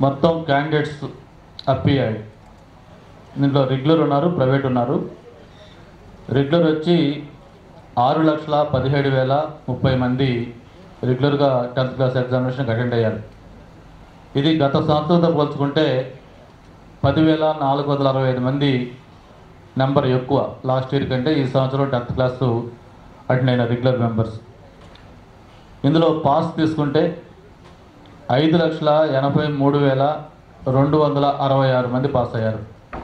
మొత్తం క్యాండిడేట్స్ అప్పయ్యాయి దీంట్లో రెగ్యులర్ ఉన్నారు ప్రైవేట్ ఉన్నారు రెగ్యులర్ వచ్చి ఆరు లక్షల పదిహేడు వేల ముప్పై మంది రెగ్యులర్గా టెన్త్ క్లాస్ ఎగ్జామినేషన్కి అటెండ్ అయ్యారు ఇది గత సంవత్సరంతో పోల్చుకుంటే పదివేల నాలుగు వందల అరవై ఐదు మంది నెంబర్ ఎక్కువ లాస్ట్ ఇయర్ కంటే ఈ సంవత్సరం టెన్త్ క్లాస్ అటెండ్ అయిన రెగ్యులర్ మెంబర్స్ ఇందులో పాస్ తీసుకుంటే ఐదు లక్షల ఎనభై మూడు వేల రెండు వందల అరవై ఆరు మంది పాస్ అయ్యారు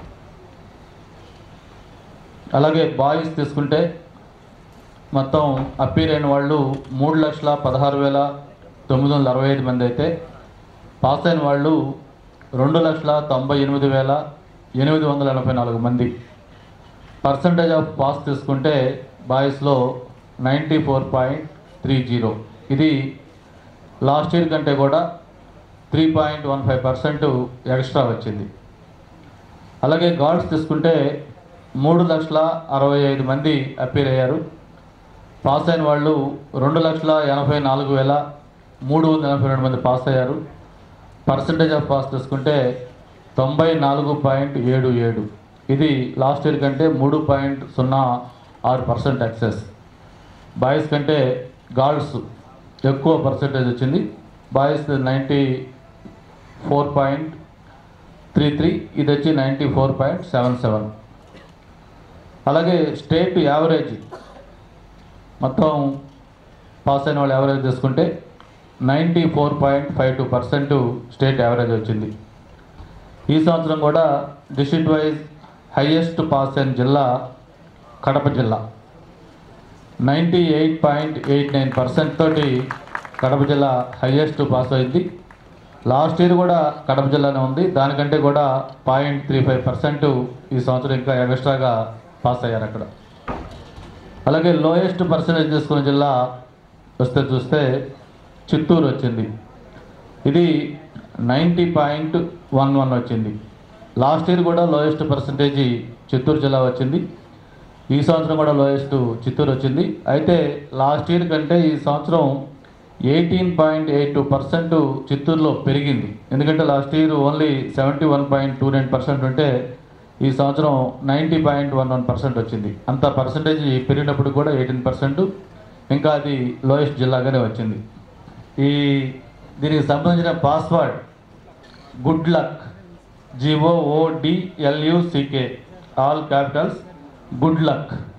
అలాగే బాయ్స్ తీసుకుంటే మొత్తం అప్పీర్ అయిన వాళ్ళు మూడు లక్షల పదహారు వేల తొమ్మిది వందల అరవై ఐదు మంది అయితే పాస్ అయిన వాళ్ళు రెండు లక్షల తొంభై ఎనిమిది వేల ఎనిమిది వందల ఎనభై నాలుగు మంది పర్సంటేజ్ ఆఫ్ పాస్ తీసుకుంటే బాయ్స్లో ninety four point three zero ఇది లాస్ట్ ఇయర్ కంటే కూడా three point one five percent extra వచ్చింది అలాగే గార్డ్స్ తీసుకుంటే మూడు లక్షల అరవై ఐదు మంది అపీర్ అయ్యారు పాస్ అయిన వాళ్ళు రెండు లక్షల ఎనభై నాలుగు వేల మూడు వందల ఎనభై రెండు మంది పాస్ అయ్యారు పర్సంటేజ్ ఆఫ్ పాస్ తీసుకుంటే తొంభై నాలుగు పాయింట్ ఏడు ఏడు ఇది లాస్ట్ ఇయర్ కంటే మూడు పాయింట్ సున్నా ఆరు పర్సెంట్ ఎక్సెస్ బాయ్స్ కంటే గర్ల్స్ ఎక్కువ పర్సెంటేజ్ వచ్చింది boys ninety four point three three ఇది వచ్చి ninety four point seven seven అలాగే స్టేట్ యావరేజ్ మొత్తం పాస్ అయిన వాళ్ళు యావరేజ్ తీసుకుంటే ninety four point five two percent state average వచ్చింది ఈ సంవత్సరం కూడా డిస్ట్రిక్ట్ వైజ్ హయ్యెస్ట్ పాస్ అయిన జిల్లా కడప జిల్లా ninety eight point eight nine percent తోటి కడప జిల్లా హయ్యెస్ట్ పాస్ అయింది లాస్ట్ ఇయర్ కూడా కడప జిల్లానే ఉంది దానికంటే కూడా పాయింట్ త్రీ ఫైవ్ పర్సెంట్ ఈ సంవత్సరం ఇంకా ఎక్స్ట్రాగా పాస్ అయ్యారు అక్కడ అలాగే లోయెస్ట్ పర్సెంటేజ్ తీసుకున్న జిల్లా వస్తే చూస్తే చిత్తూరు వచ్చింది ఇది నైంటీ పాయింట్ వన్ వన్ వచ్చింది లాస్ట్ ఇయర్ కూడా లోయెస్ట్ పర్సంటేజ్ చిత్తూరు జిల్లా వచ్చింది ఈ సంవత్సరం కూడా లోయెస్ట్ చిత్తూరు వచ్చింది అయితే లాస్ట్ ఇయర్ కంటే ఈ సంవత్సరం eighteen point eight two percent చిత్తూరులో పెరిగింది ఎందుకంటే last year only seventy one point two nine percent ఉంటే ఈ సంవత్సరం ninety point one one percent వచ్చింది అంత పర్సంటేజ్ పెరిగినప్పుడు కూడా ఎయిటీన్ పర్సెంట్ ఇంకా అది లోయెస్ట్ జిల్లాగానే వచ్చింది ఈ దీనికి సంబంధించిన password good luck జిఓఓడిఎల్యుసికే all Capitals good luck